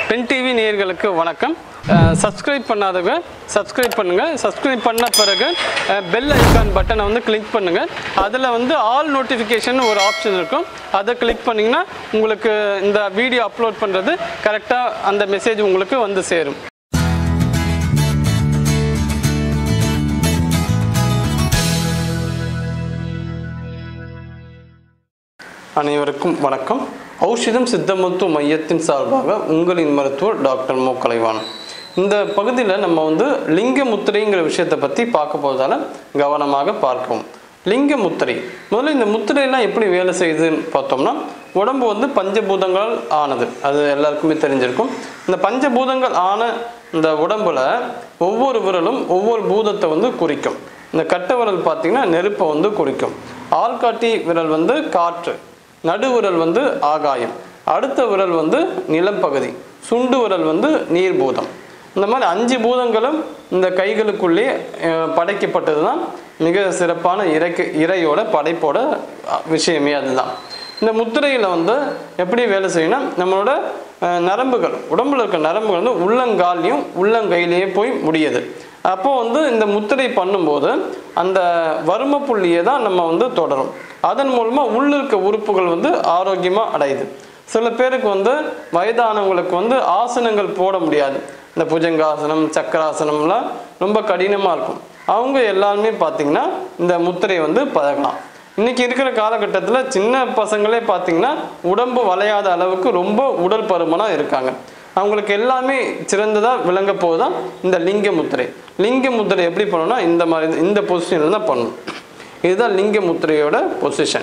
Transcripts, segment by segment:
Pen TV நேயர்களுக்கு வணக்கம் subscribe பண்ணாதவங்க சப்ஸ்கிரைப் பண்ணுங்க சப்ஸ்கிரைப் பண்ண பிறகு பெல் ஐக்கான் பட்டனை வந்து கிளிக் பண்ணுங்க அதில் வந்து ஆல் நோட்டிஃபிகேஷன் ஒரு ஆப்ஷன் இருக்கும் அதை கிளிக் பண்ணிங்கன்னா உங்களுக்கு இந்த வீடியோ அப்லோட் பண்ணுறது கரெக்டாக அந்த மெசேஜ் உங்களுக்கு வந்து சேரும் அனைவருக்கும் வணக்கம் ஔஷதம் சித்த மருத்துவ மையத்தின் சார்பாக உங்களின் மருத்துவர் டாக்டர் மு கலைவாணன் இந்த பகுதியில் நம்ம வந்து லிங்க முத்திரைங்கிற விஷயத்தை பற்றி பார்க்க போவதால கவனமாக பார்க்கவும் லிங்க முத்திரை முதல்ல இந்த முத்திரையெல்லாம் எப்படி வேலை செய்யுதுன்னு பார்த்தோம்னா உடம்பு வந்து பஞ்சபூதங்களால் ஆனது அது எல்லாருக்குமே தெரிஞ்சிருக்கும் இந்த பஞ்சபூதங்கள் ஆன இந்த உடம்புல ஒவ்வொரு விரலும் ஒவ்வொரு பூதத்தை வந்து குறிக்கும் இந்த கட்டை விரல் பார்த்தீங்கன்னா நெருப்பை வந்து குறிக்கும் ஆள்காட்டி விரல் வந்து காற்று நடு விரல் வந்து ஆகாயம் அடுத்த விரல் வந்து நிலம் பகுதி சுண்டு விரல் வந்து நீர்பூதம் இந்த மாதிரி அஞ்சு பூதங்களும் இந்த கைகளுக்குள்ளே அஹ், படைக்கப்பட்டது தான் மிக சிறப்பான இறைக்கு இறையோட படைப்போட அஹ், விஷயமே அதுதான் இந்த முத்திரையில் வந்து எப்படி வேலை செய்யணும் நம்மளோட அஹ், நரம்புகள் உடம்புல இருக்க நரம்புகள் வந்து உள்ளங்கால்லையும் உள்ளங்கையிலேயே போய் முடியுது அப்போ வந்து இந்த முத்திரை பண்ணும்போது அந்த வறும புள்ளியை தான் நம்ம வந்து தொடரும் அதன் மூலமாக உள்ள இருக்க உறுப்புகள் வந்து ஆரோக்கியமாக அடையுது சில பேருக்கு வந்து வயதானவங்களுக்கு வந்து ஆசனங்கள் போட முடியாது இந்த புஜங்காசனம் சக்கராசனம்லாம் ரொம்ப கடினமாக இருக்கும் அவங்க எல்லாருமே பார்த்தீங்கன்னா இந்த முத்திரையை வந்து பழகலாம் இன்னைக்கு இருக்கிற காலகட்டத்தில் சின்ன பசங்களே பார்த்தீங்கன்னா உடம்பு வளையாத அளவுக்கு ரொம்ப உடல் பருமனாக இருக்காங்க அவங்களுக்கு எல்லாமே சிறந்ததாக விளங்க போகுதான் இந்த லிங்க முத்திரை லிங்க முத்திரை எப்படி பண்ணணும்னா இந்த மாதிரி இந்த பொசிஷனில் தான் பண்ணணும் இதுதான் லிங்க முத்திரையோட பொசிஷன்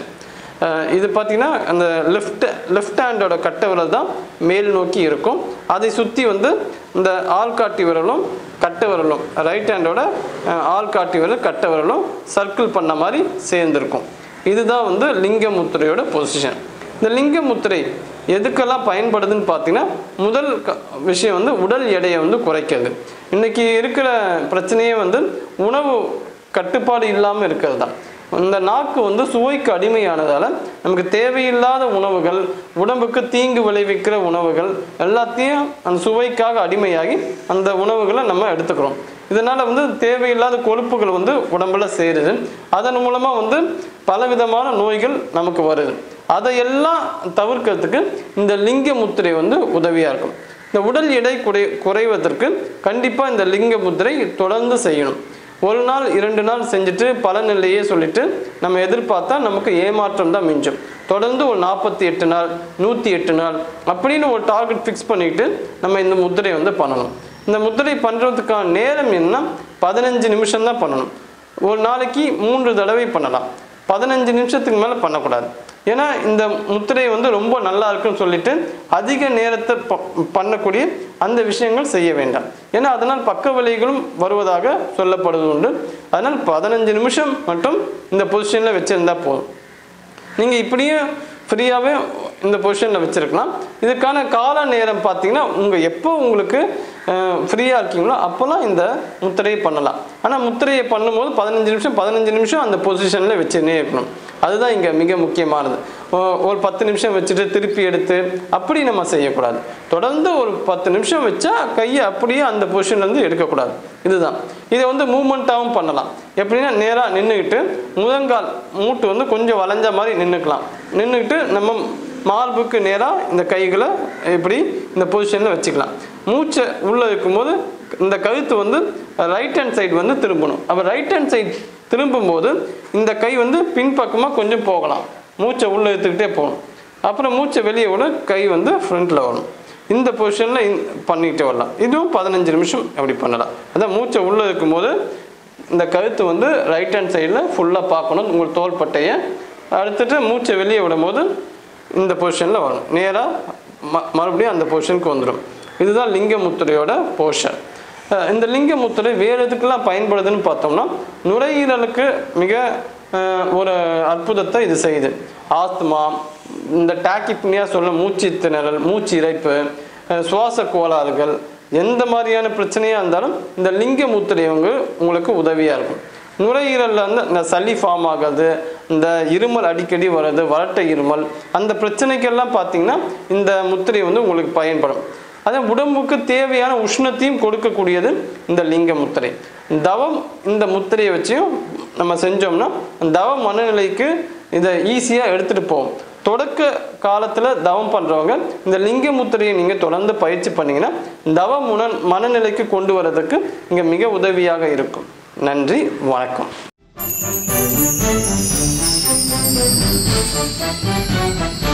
இது பார்த்தீங்கன்னா அந்த லெஃப்ட் லெஃப்ட் ஹேண்டோட கட்டை விரல் தான் மேல் நோக்கி இருக்கும் அதை சுற்றி வந்து இந்த ஆள்காட்டி விரலும் கட்டை விரலும் ரைட் ஹேண்டோட ஆள்காட்டி விரல் கட்டை விரலும் சர்க்கிள் பண்ண மாதிரி சேர்ந்துருக்கும் இதுதான் வந்து லிங்க முத்திரையோட பொசிஷன் இந்த லிங்க முத்திரை எதுக்கெல்லாம் பயன்படுதுன்னு பார்த்தீங்கன்னா முதல் க- விஷயம் வந்து உடல் எடையை வந்து குறைக்கிறது இன்னைக்கு இருக்கிற பிரச்சனையே வந்து உணவு கட்டுப்பாடு இல்லாமல் இருக்கிறது தான் இந்த நாக்கு வந்து சுவைக்கு அடிமையானதால் நமக்கு தேவையில்லாத உணவுகள் உடம்புக்கு தீங்கு விளைவிக்கிற உணவுகள் எல்லாத்தையும் அந்த சுவைக்காக அடிமையாகி அந்த உணவுகளை நம்ம எடுத்துக்கிறோம் இதனால் வந்து தேவையில்லாத கொழுப்புகள் வந்து உடம்புல சேருது அதன் மூலமாக வந்து பலவிதமான நோய்கள் நமக்கு வருது அதையெல்லாம் தவிர்க்கிறதுக்கு இந்த லிங்க முத்திரை வந்து உதவியாக இருக்கும் இந்த உடல் எடை குறை குறைவதற்கு கண்டிப்பாக இந்த லிங்க முத்திரை தொடர்ந்து செய்யணும் ஒரு நாள் இரண்டு நாள் செஞ்சுட்டு பலன் இல்லையே சொல்லிட்டு நம்ம எதிர்பார்த்தா நமக்கு ஏமாற்றம் தான் மிஞ்சும் தொடர்ந்து ஒரு நாற்பத்தி எட்டு நாள் நூற்றி எட்டு நாள் அப்படின்னு ஒரு டார்கெட் ஃபிக்ஸ் பண்ணிட்டு நம்ம இந்த முத்திரை வந்து பண்ணணும் இந்த முத்திரை பண்ணுறதுக்கான நேரம் என்ன பதினஞ்சு நிமிஷம் தான் பண்ணணும் ஒரு நாளைக்கு மூன்று தடவை பண்ணலாம் பதினஞ்சு நிமிஷத்துக்கு மேலே பண்ணக்கூடாது ஏன்னா இந்த முத்திரை வந்து ரொம்ப நல்லா இருக்குன்னு சொல்லிட்டு அதிக நேரத்தை ப- பண்ணக்கூடிய அந்த விஷயங்கள் செய்ய வேண்டாம் ஏன்னா அதனால் பக்க விளைவுகளும் வருவதாக சொல்லப்படுவது உண்டு அதனால் பதினஞ்சு நிமிஷம் மட்டும் இந்த பொசிஷனில் வச்சிருந்தா போதும் நீங்கள் இப்படியே ஃப்ரீயாகவே இந்த பொசிஷனில் வச்சுருக்கலாம் இதுக்கான கால நேரம் பார்த்தீங்கன்னா உங்கள் எப்போ உங்களுக்கு ஃப்ரீயாக இருக்கீங்களோ அப்போல்லாம் இந்த முத்திரையை பண்ணலாம் ஆனால் முத்திரையை பண்ணும்போது பதினஞ்சு நிமிஷம் பதினஞ்சு நிமிஷம் அந்த பொசிஷனில் வச்சுன்னே இருக்கணும் அதுதான் இங்கே மிக முக்கியமானது ஒ- ஒரு பத்து நிமிஷம் வச்சுட்டு திருப்பி எடுத்து அப்படி நம்ம செய்யக்கூடாது தொடர்ந்து ஒரு பத்து நிமிஷம் வச்சா கையை அப்படியே அந்த பொசிஷன்லேருந்து எடுக்கக்கூடாது இதுதான் இதை வந்து மூமெண்ட்டாகவும் பண்ணலாம் எப்படின்னா நேராக நின்றுக்கிட்டு முழங்கால் மூட்டு வந்து கொஞ்சம் வளைஞ்ச மாதிரி நின்றுக்கலாம் நின்றுக்கிட்டு நம்ம மார்புக்கு நேராக இந்த கைகளை இப்படி இந்த பொசிஷனில் வச்சுக்கலாம் மூச்சை உள்ளே இருக்கும்போது இந்த கழுத்து வந்து ரைட் ஹேண்ட் சைடு வந்து திரும்பணும் அப்போ ரைட் ஹேண்ட் சைடு திரும்பும்போது இந்த கை வந்து பின்பக்கமாக கொஞ்சம் போகலாம் மூச்சை உள்ளே இழுத்துக்கிட்டே போகணும் அப்புறம் மூச்சை வெளியே விட கை வந்து ஃப்ரண்ட்டில் வரணும் இந்த பொசிஷனில் பண்ணிக்கிட்டே வரலாம் இதுவும் பதினஞ்சு நிமிஷம் அப்படி பண்ணலாம் அதான் மூச்சை உள்ளே இருக்கும்போது இந்த கழுத்து வந்து ரைட் ஹேண்ட் சைடில் ஃபுல்லாக பார்க்கணும் உங்கள் தோள்பட்டையை அடுத்துட்டு மூச்சை வெளியே விடும்போது இந்த பொசிஷனில் வரும் நேராக ம மறுபடியும் அந்த பொசிஷனுக்கு வந்துடும் இதுதான் லிங்க முத்திரையோட போர்ஷன் இந்த லிங்க முத்திரை வேறு எதுக்கெல்லாம் பயன்படுதுன்னு பார்த்தோம்னா நுரையீரலுக்கு மிக அஹ், ஒரு அற்புதத்தை இது செய்யுது ஆஸ்துமா இந்த டாக்கிப்னியா சொல்ல மூச்சு திணறல் மூச்சு இறைப்பு அஹ், சுவாச கோளாறுகள் எந்த மாதிரியான பிரச்சனையாக இருந்தாலும் இந்த லிங்க முத்திரை வந்து உங்களுக்கு உதவியாக இருக்கும் நுரையீரலில் வந்து இந்த சளி ஃபார்ம் ஆகுது இந்த இருமல் அடிக்கடி வர்றது வறட்ட இருமல் அந்த பிரச்சனைக்கெல்லாம் பார்த்தீங்கன்னா இந்த முத்திரை வந்து உங்களுக்கு பயன்படும் அதே உடம்புக்கு தேவையான உஷ்ணத்தையும் கொடுக்கக்கூடியது இந்த லிங்க முத்திரை தவம் இந்த முத்திரையை வச்சும் நம்ம செஞ்சோம்னா தவ மனநிலைக்கு இதை ஈஸியாக எடுத்துகிட்டு போவோம் தொடக்க காலத்தில் தவம் பண்ணுறவங்க இந்த லிங்க முத்திரையை நீங்கள் தொடர்ந்து பயிற்சி பண்ணீங்கன்னா தவ முன மனநிலைக்கு கொண்டு வரதுக்கு இங்கே மிக உதவியாக இருக்கும் நன்றி வணக்கம் Thank you.